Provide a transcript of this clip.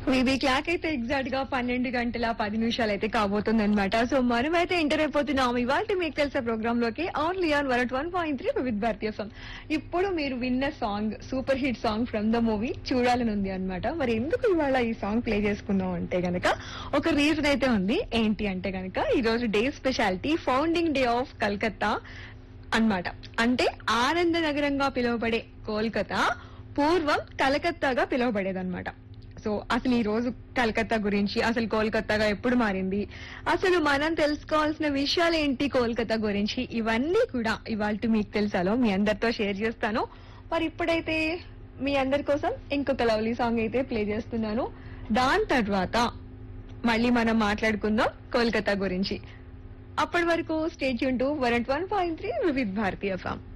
maybe clock అయితే exact గా పన్నెండు గంటల పది నిమిషాలు అయితే కాబోతుంది అనమాట సో మనమైతే ఎంటర్ అయిపోతున్నాం ఇవాళ మీకు తెలిసే ప్రోగ్రామ్ లోకి ఓన్లీ ఆన్ వరట్ one point three with Bharatiya song ఇప్పుడు మీరు విన్న song super hit song from the movie చూడాలని ఉంది అనమాట మరి ఎందుకు ఇవాళ ఈ సాంగ్ ప్లే చేసుకుందాం అంటే గనక ఒక రీజన్ అయితే ఉంది ఏంటి అంటే గనక ఈ రోజు day speciality founding day of Calcutta అన్నమాట అంటే ఆనంద నగరంగా పిలువబడే కోల్కతా పూర్వం కలకత్తాగా పిలువబడేదన్నమాట సో అసలు ఈ రోజు కలకత్తా గురించి అసలు కోల్కత్తాగా ఎప్పుడు మారింది అసలు మనం తెలుసుకోవాల్సిన విషయాలు ఏంటి కోల్కతా గురించి ఇవన్నీ కూడా ఇవాళ మీకు తెలుసాలో మీ అందరితో షేర్ చేస్తాను మరి ఇప్పుడైతే మీ అందరి కోసం ఇంకొక లవ్లీ సాంగ్ అయితే ప్లే చేస్తున్నాను దాని తర్వాత మళ్ళీ మనం మాట్లాడుకుందాం కోల్కతా గురించి అప్పటి వరకు స్టేట్ యూన్ to one point three Vividh Bharati form